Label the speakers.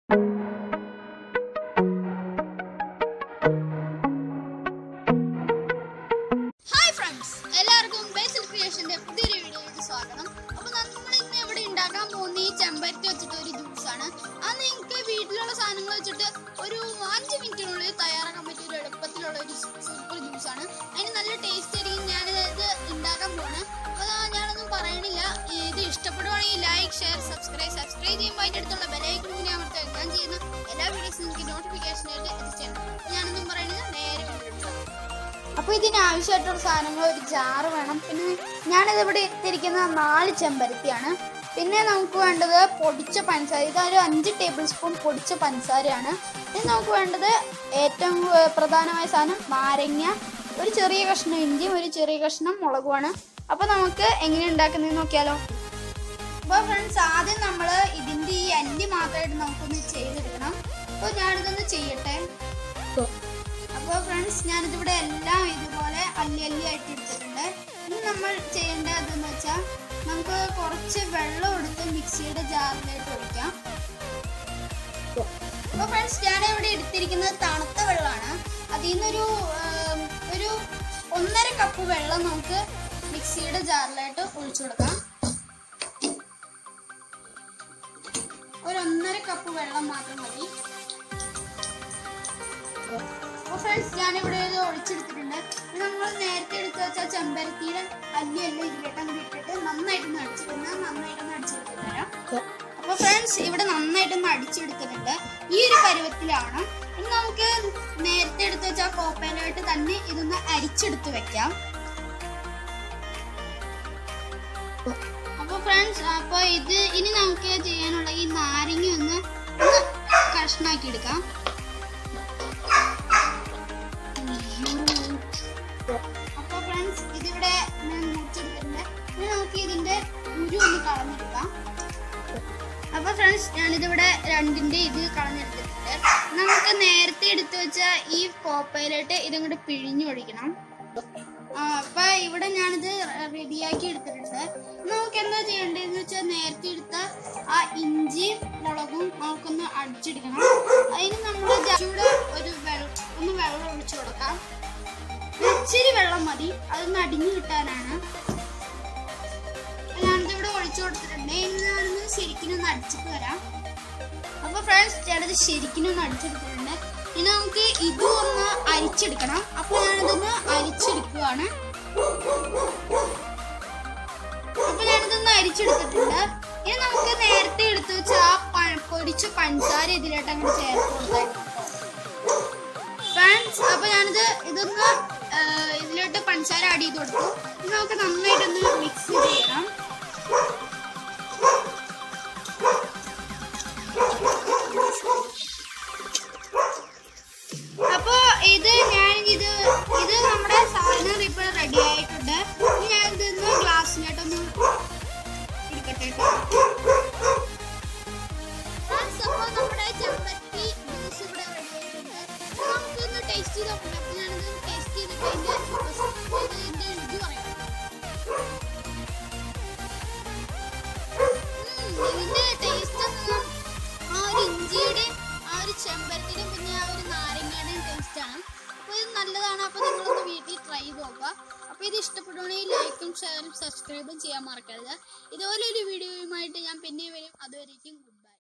Speaker 1: Hi friends എല്ലാവർക്കും ബേസിൽ ക്രിയേഷന്റെ പുതിയൊരു വീഡിയോയിലേക്ക് സ്വാഗതം അപ്പൊ നമ്മൾ ഇന്ന് ഇവിടെ ഉണ്ടാക്കാൻ പോകുന്ന ഈ ചെമ്പരത്തി വെച്ചിട്ട് ഒരു ജ്യൂസ് ആണ് അത് നിങ്ങൾക്ക് വീട്ടിലുള്ള സാധനങ്ങൾ വെച്ചിട്ട് ഒരു അഞ്ച് മിനിറ്റിനുള്ളിൽ തയ്യാറാക്കാൻ പറ്റിയ ഒരു എളുപ്പത്തിലുള്ള ഒരു സൂപ്പർ ജ്യൂസ് ആണ് അതിന് നല്ല ടേസ്റ്റ് ആയിരിക്കും ഞാൻ ഇത് ഉണ്ടാക്കാൻ പോണ് അപ്പോൾ ഞാനൊന്നും പറയണില്ല ഇത് ഇഷ്ടപ്പെടുവാണെങ്കിൽ ലൈക്ക് ഷെയർ സബ്സ്ക്രൈബ് സബ്സ്ക്രൈബ് ചെയ്യുമ്പോൾ അതിൻ്റെ അടുത്തുള്ള ബെലൈക്കൺ കൂടി അമർത്തുക ഞാൻ ചെയ്യുന്ന എല്ലാ വീഡിയോസും നിങ്ങൾക്ക് നോട്ടിഫിക്കേഷൻ ആയിട്ട് എത്തിച്ചേരണം ഞാനൊന്നും പറയണില്ല നേരെ വീഡിയോ അപ്പോൾ ഇതിന് ആവശ്യമായിട്ടുള്ള സാധനങ്ങൾ ഒരു ജാറ് വേണം പിന്നെ ഞാനിത് ഇവിടെ എടുത്തിരിക്കുന്ന നാല് ചെമ്പരത്തിയാണ് പിന്നെ നമുക്ക് വേണ്ടത് പൊടിച്ച പഞ്ചസാര ഇതൊരു അഞ്ച് ടേബിൾ സ്പൂൺ പൊടിച്ച പഞ്ചസാരയാണ് പിന്നെ നമുക്ക് വേണ്ടത് ഏറ്റവും ഏർ, പ്രധാനമായ സാധനം നാരങ്ങ ഒരു ചെറിയ കഷ്ണം ഇഞ്ചിയും ഒരു ചെറിയ കഷ്ണം മുളകുമാണ് അപ്പോൾ നമുക്ക് എങ്ങനെ ഉണ്ടാക്കുന്നത് നോക്കിയാലോ അപ്പോൾ ഫ്രണ്ട്സ് ആദ്യം നമ്മൾ ഇതിൻ്റെ ഈ അല്ലി മാത്രമായിട്ട് നമുക്കൊന്ന് ചെയ്തെടുക്കണം അപ്പോൾ ഞാനിതൊന്ന് ചെയ്യട്ടെ അപ്പോൾ ഫ്രണ്ട്സ് ഞാനിതിവിടെ എല്ലാം ഇതുപോലെ അല്ലി അല്ലി ആയിട്ട് എടുത്തിട്ടുണ്ട് ഇനി നമ്മൾ ചെയ്യേണ്ടതെന്ന് വെച്ചാൽ നമുക്ക് കുറച്ച് വെള്ളം എടുത്ത് മിക്സിയുടെ ജാറിലേക്ക് ഒഴിക്കാം അപ്പോൾ ഫ്രണ്ട്സ് ഞാൻ ഇവിടെ എടുത്തിരിക്കുന്നത് തണുത്ത വെള്ളമാണ് അതിൽ നിന്നൊരു ആം, ഒരു ഒന്നര കപ്പ് വെള്ളം നമുക്ക് മിക്സിയുടെ ജാറിലായിട്ട് ഒഴിച്ചു കൊടുക്കാം ഒരു ഒന്നര കപ്പ് വെള്ളം മാത്രം മതി അപ്പോൾ ഫ്രണ്ട്സ് ഞാനിവിടെ ഇത് ഒഴിച്ചെടുത്തിട്ടുണ്ട് ഇത് നമ്മൾ നേരത്തെ എടുത്ത് വെച്ച ചെമ്പരത്തിയുടെ അല്ലിയെല്ലാം ഇതിലേക്ക് അങ്ങ് ഇട്ടിട്ട് നന്നായിട്ടൊന്ന് അടിച്ചിട്ടുണ്ട് നന്നായിട്ടൊന്ന് അടിച്ചെടുത്തിട്ട് തരാം അപ്പോൾ ഫ്രണ്ട്സ് ഇവിടെ നന്നായിട്ടൊന്ന് അടിച്ചെടുത്തിട്ടുണ്ട് ഈ ഒരു പരുവത്തിലാണ് ഇനി നമുക്ക് നേരത്തെ എടുത്ത് വെച്ച കോപ്പയിലായിട്ട് തന്നെ ഇതൊന്ന് അരിച്ചെടുത്ത് വെക്കാം അപ്പോൾ ഫ്രണ്ട്സ് അപ്പോൾ ഇത് ഇനി നമുക്ക് ചെയ്യാനുള്ള ഈ നാരങ്ങ ഒന്ന് ഒന്ന് കഷ്ണാക്കി എടുക്കാം അപ്പൊ ഫ്രണ്ട്സ് ഇതിവിടെ ഞാൻ മുറിച്ചെടുത്തിട്ടുണ്ട് ഇനി നമുക്ക് ഇതിന്റെ ഉരു ഒന്ന് കളഞ്ഞെടുക്കാം അപ്പൊ ഫ്രണ്ട്സ് ഞാനിതിവിടെ രണ്ടിന്റെ ഇത് കളഞ്ഞെടുത്തിട്ടുണ്ട് നമുക്ക് നേരത്തെ എടുത്തു വെച്ച ഈ കോപ്പയിലോട്ട് ഇതും കൂടെ പിഴിഞ്ഞൊഴിക്കണം ആ, അപ്പൊ ഇവിടെ ഞാനിത് റെഡിയാക്കി എടുത്തിട്ടുണ്ട് നമുക്ക് എന്താ ചെയ്യേണ്ടതെന്ന് വെച്ചാൽ നേരത്തെ എടുത്ത ആ ഇഞ്ചിയും മുളകും നമുക്കൊന്ന് അടിച്ചെടുക്കണം അതിന് നമ്മൾ ചൂട് ഒരു വെള്ളം ഒന്ന് വെള്ളം ഒഴിച്ചു കൊടുക്കാം ഇച്ചിരി വെള്ളം മതി അതൊന്ന് അടിഞ്ഞു കിട്ടാനാണ് ഞാനിത് ഇവിടെ ഒഴിച്ചു കൊടുത്തിട്ടുണ്ട് ഇനി ഞാനൊന്ന് ശരിക്കും ഒന്ന് അടിച്ചിട്ട് വരാം അപ്പൊ ഫ്രണ്ട്സ് ഞാനത് ശരിക്കും ഒന്ന് അടിച്ചെടുത്തിട്ടുണ്ട് ഇനി നമുക്ക് ഇതും ഒന്ന് അരിച്ചെടുക്കണം അപ്പൊ ഞാനിതൊന്ന് അരിച്ചെടുക്കുവാണ് അപ്പൊ ഞാനിതൊന്ന് അരിച്ചെടുത്തിട്ടുണ്ട് ഇനി നമുക്ക് നേരത്തെ എടുത്തു വെച്ച ആ പ- പൊടിച്ച പഞ്ചസാര ഇതിലോട്ട് അങ്ങോട്ട് ചേർത്ത് കൊടുത്തേക്കാം ഫ്രണ്ട്സ് അപ്പൊ ഞാനിത് ഇതൊന്ന് ആ, ഇതിലോട്ട് പഞ്ചസാര ആഡ് ചെയ്ത് കൊടുത്തു ഇനി നമുക്ക് നന്നായിട്ടൊന്ന് മിക്സ് ചെയ്യണം അപ്പോ ഇത് ഞാൻ ഇത് ഇത് നമ്മുടെ സാധനം ഇപ്പൊ റെഡി ആയിട്ടുണ്ട് ഇനി ഞാൻ ഇതൊന്ന് ഗ്ലാസ്സിലോട്ടൊന്ന് എടുക്കട്ടെ ട്ടോ. Friends, അപ്പൊ നമ്മുടെ ചെമ്പരത്തി ജ്യൂസ് ഇവിടെ ready ആയിട്ടുണ്ട്. അപ്പൊ നമുക്കിതൊന്ന് taste ചെയ്ത് നോക്കണം. അപ്പൊ ഞാനിത് taste ചെയ്തിട്ട് ഇതിന്റെ ഇതിന്റെ രുചി പറയാം. ഉം, ഇതിന്റെ taste ഒന്നും ആ ഒരു ഇഞ്ചിയുടെയും ആ ഒരു ചെമ്പരത്തിയുടെയും പിന്നെ ആ ഒരു നാരങ്ങയുടെയും ടേസ്റ്റ് ആണ് അപ്പൊ ഇത് നല്ലതാണ് അപ്പൊ നിങ്ങളൊന്ന് വീട്ടിൽ ട്രൈ ചെയ്ത് നോക്കുക അപ്പൊ ഇത് ഇഷ്ടപ്പെടുവാണെങ്കിൽ ലൈക്കും ഷെയറും സബ്സ്ക്രൈബും ചെയ്യാൻ മറക്കരുത് ഇതുപോലെ ഒരു വീഡിയോയുമായിട്ട് ഞാൻ പിന്നെ വരും അതുവരേക്കും